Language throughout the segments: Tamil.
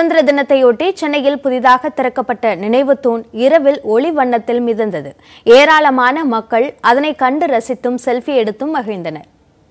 சுதந்திர தினத்தையொட்டி சென்னையில் புதிதாக திறக்கப்பட்ட நினைவு தூண் இரவில் ஒளி வண்ணத்தில் மிதந்தது ஏராளமான மக்கள் அதனை கண்டு ரசித்தும் செல்ஃபி எடுத்தும் மகிழ்ந்தனர்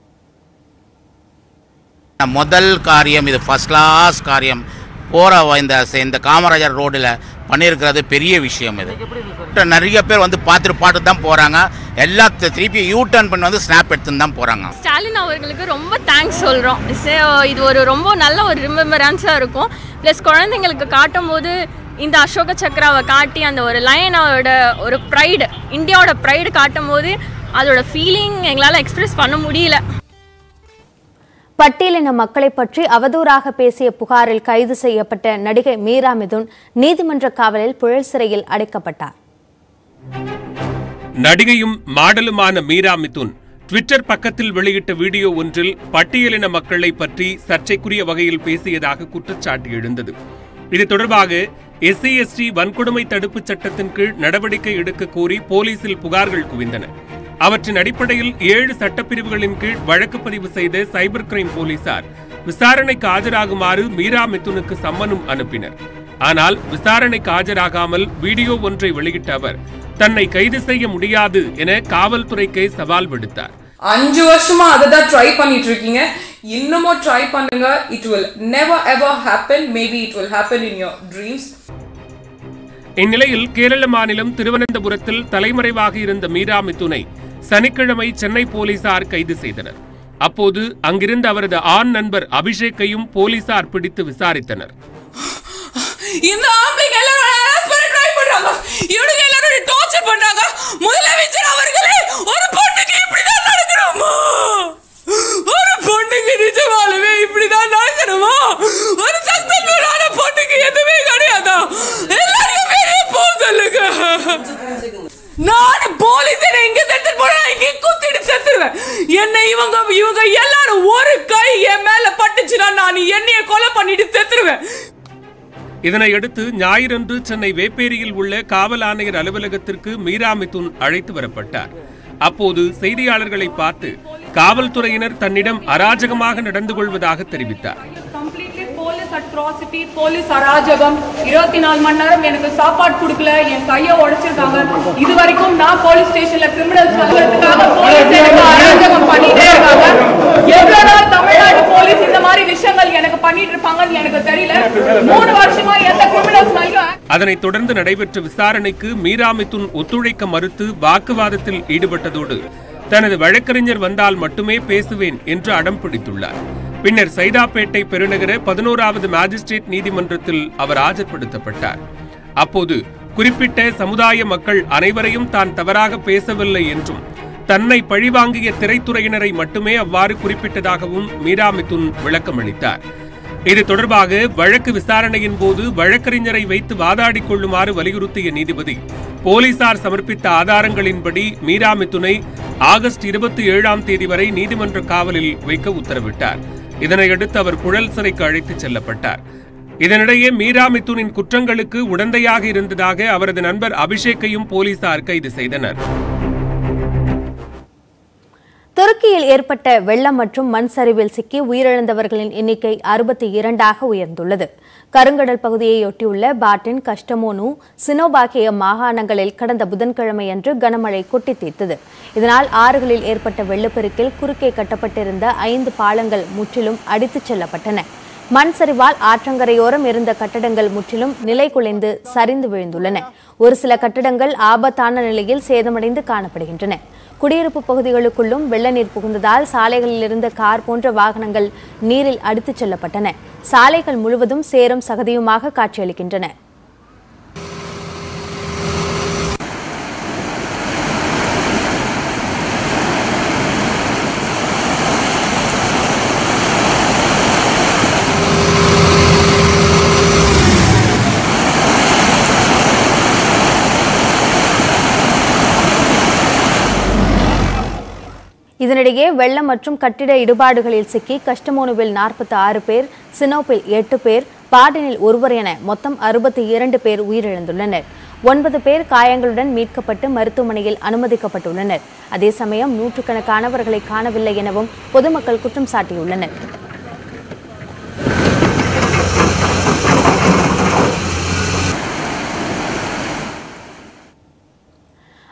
முதல் காரியம் இது ஃபர்ஸ்ட் கிளாஸ் காரியம் போகிற இந்த இந்த காமராஜர் ரோடில் பண்ணியிருக்கிறது பெரிய விஷயம் இது நிறைய பேர் வந்து பார்த்துட்டு பாட்டு தான் போகிறாங்க எல்லாம் தி- திருப்பி யூ டர்ன் பண்ணி வந்து ஸ்னாப் எடுத்துன்னு தான் போகிறாங்க ஸ்டாலின் அவர்களுக்கு ரொம்ப தேங்க்ஸ் சொல்கிறோம் இது ஒரு ரொம்ப நல்ல ஒரு ரிமெம்பரன்ஸாக இருக்கும் ப்ளஸ் குழந்தைங்களுக்கு காட்டும் போது இந்த அசோக சக்கராவை காட்டி அந்த ஒரு லயனோட ஒரு ப்ரைடு இந்தியாவோட ப்ரைடு காட்டும் போது அதோட ஃபீலிங் எங்களால் எக்ஸ்பிரஸ் பண்ண முடியல பட்டியலின மக்களை பற்றி அவதூறாக பேசிய புகாரில் கைது செய்யப்பட்ட நடிகை மீரா மிதுன் நீதிமன்ற காவலில் புழல் சிறையில் அடைக்கப்பட்டார் நடிகையும் மாடலுமான மீரா மிதுன் ட்விட்டர் பக்கத்தில் வெளியிட்ட வீடியோ ஒன்றில் பட்டியலின மக்களை பற்றி சர்ச்சைக்குரிய வகையில் பேசியதாக குற்றச்சாட்டு எழுந்தது இது தொடர்பாக எஸ்சி எஸ்டி வன்கொடுமை தடுப்புச் சட்டத்தின் கீழ் நடவடிக்கை எடுக்க கோரி போலீசில் புகார்கள் குவிந்தன அவற்றின் அடிப்படையில் ஏழு சட்டப்பிரிவுகளின் கீழ் வழக்கு பதிவு செய்த சைபர் கிரைம் போலீசார் விசாரணைக்கு ஆஜராகுமாறு மீரா மிதுனுக்கு சம்மனும் அனுப்பினர் ஆனால் விசாரணைக்கு ஆஜராகாமல் வீடியோ ஒன்றை வெளியிட்ட அவர் தன்னை கைது செய்ய முடியாது என காவல்துறைக்கு சவால் விடுத்தார் அஞ்சு வருஷமா அதை தான் ட்ரை பண்ணிட்டு இருக்கீங்க இன்னமும் ட்ரை பண்ணுங்க it will never ever happen maybe it will happen in your dreams இந்நிலையில் கேரள மாநிலம் திருவனந்தபுரத்தில் தலைமறைவாக இருந்த மீரா மிதுனை சனிக்கிழமை சென்னை போலீசார் கைது செய்தனர் அப்போது அங்கிருந்த அவரது ஆண் நண்பர் அபிஷேக்கையும் போலீசார் பிடித்து விசாரித்தனர் இந்த ஆம்பளைங்க எல்லாரும் harass பண்ண ட்ரை பண்றாங்க இவனுங்க எல்லாரும் டார்ச்சர் பண்றாங்க முதலமைச்சர் அவர்களே ஒரு பொண்ணுக்கு இப்படிதான் நடக்கணுமா ஒரு பொண்ணுக்கு நிஜமாலுமே இப்படிதான் நடக்கணுமா ஒரு சக்சஸ்ஃபுல்லான பொண்ணுக்கு எதுவுமே கிடையாதா எல்லாருக்கும் வெளியே போக சொல்லுங்க நான் போலீஸ் எங்க எடுத்துட்டு போனா இங்க குத்திட்டு செத்துருவேன் என்னை இவங்க இவங்க எல்லாரும் ஒரு கை என் மேல பட்டுச்சுன்னா நான் என்னைய கொலை பண்ணிட்டு செத்துருவேன் இதனையடுத்து ஞாயிறன்று சென்னை வேப்பேரியில் உள்ள காவல் ஆணையர் அலுவலகத்திற்கு மீரா மிதுன் அழைத்து வரப்பட்டார் அப்போது செய்தியாளர்களை பார்த்து காவல்துறையினர் தன்னிடம் அராஜகமாக நடந்து கொள்வதாக தெரிவித்தார் கம்ப்ளீட்லி போலீஸ் அட்ராசிட்டி போலீஸ் அராஜகம் இருபத்தி நாலு மணி நேரம் எனக்கு சாப்பாடு கொடுக்கல என் கையை உடைச்சிருக்காங்க இது வரைக்கும் நான் போலீஸ் ஸ்டேஷன்ல கிரிமினல் சொல்றதுக்காக போலீஸ் எனக்கு அராஜகம் பண்ணிட்டே இருக்காங்க எவ்வளவு நாள் தமிழ்நாடு போலீஸ் இந்த மாதிரி விஷயங்கள் எனக்கு பண்ணிட்டு இருப்பாங்கன்னு எனக்கு தெரியல மூணு வருஷமா எந்த கிரிமினல்ஸ் மேலும் அதனைத் தொடர்ந்து நடைபெற்ற விசாரணைக்கு மீரா மிதுன் ஒத்துழைக்க மறுத்து வாக்குவாதத்தில் ஈடுபட்டதோடு தனது வழக்கறிஞர் வந்தால் மட்டுமே பேசுவேன் என்று அடம் பிடித்துள்ளார் பின்னர் சைதாப்பேட்டை பெருநகர பதினோராவது மேஜிஸ்ட்ரேட் நீதிமன்றத்தில் அவர் ஆஜர்படுத்தப்பட்டார் அப்போது குறிப்பிட்ட சமுதாய மக்கள் அனைவரையும் தான் தவறாக பேசவில்லை என்றும் தன்னை பழிவாங்கிய திரைத்துறையினரை மட்டுமே அவ்வாறு குறிப்பிட்டதாகவும் மீரா மிதுன் விளக்கமளித்தார் இது தொடர்பாக வழக்கு விசாரணையின் போது வழக்கறிஞரை வைத்து வாதாடிக் கொள்ளுமாறு வலியுறுத்திய நீதிபதி போலீசார் சமர்ப்பித்த ஆதாரங்களின்படி மீரா மிதுனை ஆகஸ்ட் இருபத்தி ஏழாம் தேதி வரை நீதிமன்ற காவலில் வைக்க உத்தரவிட்டார் இதனையடுத்து அவர் புழல் சிறைக்கு அழைத்துச் செல்லப்பட்டார் இதனிடையே மீரா மிதுனின் குற்றங்களுக்கு உடந்தையாக இருந்ததாக அவரது நண்பர் அபிஷேக்கையும் போலீசார் கைது செய்தனர் துருக்கியில் ஏற்பட்ட வெள்ளம் மற்றும் மண் சரிவில் சிக்கி உயிரிழந்தவர்களின் எண்ணிக்கை அறுபத்தி இரண்டாக உயர்ந்துள்ளது கருங்கடல் பகுதியையொட்டியுள்ள பாட்டின் கஷ்டமோனு சினோப் ஆகிய மாகாணங்களில் கடந்த புதன்கிழமையன்று கனமழை கொட்டி தீர்த்தது இதனால் ஆறுகளில் ஏற்பட்ட வெள்ளப்பெருக்கில் குறுக்கே கட்டப்பட்டிருந்த ஐந்து பாலங்கள் முற்றிலும் அடித்துச் செல்லப்பட்டன மண் சரிவால் ஆற்றங்கரையோரம் இருந்த கட்டடங்கள் முற்றிலும் நிலை குலைந்து சரிந்து விழுந்துள்ளன ஒரு சில கட்டடங்கள் ஆபத்தான நிலையில் சேதமடைந்து காணப்படுகின்றன குடியிருப்பு பகுதிகளுக்குள்ளும் வெள்ள நீர் புகுந்ததால் சாலைகளில் இருந்த கார் போன்ற வாகனங்கள் நீரில் அடித்துச் செல்லப்பட்டன சாலைகள் முழுவதும் சேரும் சகதியுமாக காட்சியளிக்கின்றன இதனிடையே வெள்ளம் மற்றும் கட்டிட இடுபாடுகளில் சிக்கி கஷ்டமோனுவில் நாற்பத்தி ஆறு பேர் சினோப்பில் எட்டு பேர் பாடனில் ஒருவர் என மொத்தம் அறுபத்தி இரண்டு பேர் உயிரிழந்துள்ளனர் ஒன்பது பேர் காயங்களுடன் மீட்கப்பட்டு மருத்துவமனையில் அனுமதிக்கப்பட்டுள்ளனர் அதே சமயம் நூற்றுக்கணக்கானவர்களை காணவில்லை எனவும் பொதுமக்கள் குற்றம் சாட்டியுள்ளனர்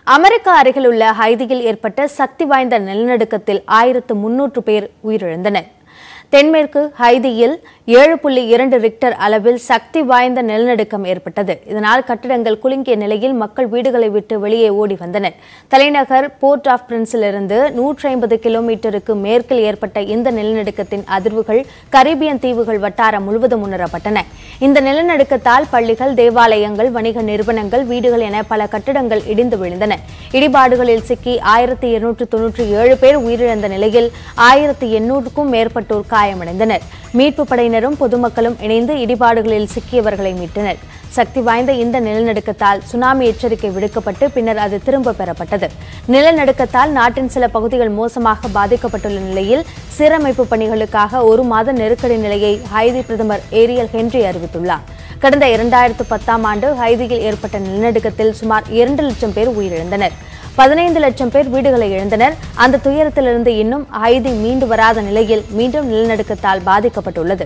அமெரிக்கா அருகிலுள்ள ஹைதியில் ஏற்பட்ட சக்தி வாய்ந்த நிலநடுக்கத்தில் ஆயிரத்து முன்னூற்று பேர் உயிரிழந்தனர் தென்மேற்கு ஹைதியில் ஏழு புள்ளி இரண்டு ரிக்டர் அளவில் சக்தி வாய்ந்த நிலநடுக்கம் ஏற்பட்டது இதனால் கட்டிடங்கள் குலுங்கிய நிலையில் மக்கள் வீடுகளை விட்டு வெளியே ஓடி வந்தனர் தலைநகர் போர்ட் ஆஃப் பிரின்ஸிலிருந்து நூற்றி ஐம்பது கிலோமீட்டருக்கு மேற்கில் ஏற்பட்ட இந்த நிலநடுக்கத்தின் அதிர்வுகள் கரீபியன் தீவுகள் வட்டாரம் முழுவதும் உணரப்பட்டன இந்த நிலநடுக்கத்தால் பள்ளிகள் தேவாலயங்கள் வணிக நிறுவனங்கள் வீடுகள் என பல கட்டிடங்கள் இடிந்து விழுந்தன இடிபாடுகளில் சிக்கி ஆயிரத்தி இருநூற்று தொன்னூற்றி ஏழு பேர் உயிரிழந்த நிலையில் ஆயிரத்தி எண்ணூறுக்கும் மேற்பட்டோர் காயமடைந்தனர் மீட்பு படையினரும் பொதுமக்களும் இணைந்து இடிபாடுகளில் சிக்கியவர்களை மீட்டனர் சக்தி வாய்ந்த இந்த நிலநடுக்கத்தால் சுனாமி எச்சரிக்கை விடுக்கப்பட்டு பின்னர் அது திரும்ப பெறப்பட்டது நிலநடுக்கத்தால் நாட்டின் சில பகுதிகள் மோசமாக பாதிக்கப்பட்டுள்ள நிலையில் சீரமைப்பு பணிகளுக்காக ஒரு மாத நெருக்கடி நிலையை ஹைதி பிரதமர் ஏரியல் ஹென்றி அறிவித்துள்ளார் கடந்த இரண்டாயிரத்து பத்தாம் ஆண்டு ஹைதியில் ஏற்பட்ட நிலநடுக்கத்தில் சுமார் இரண்டு லட்சம் பேர் உயிரிழந்தனர் பதினைந்து லட்சம் பேர் வீடுகளை இழந்தனர் அந்த துயரத்திலிருந்து இன்னும் ஹைதி மீண்டு வராத நிலையில் மீண்டும் நிலநடுக்கத்தால் பாதிக்கப்பட்டுள்ளது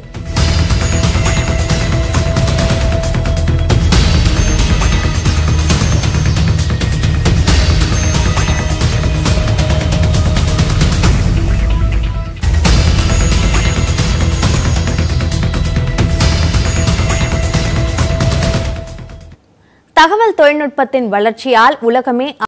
தகவல் தொழில்நுட்பத்தின் வளர்ச்சியால் உலகமே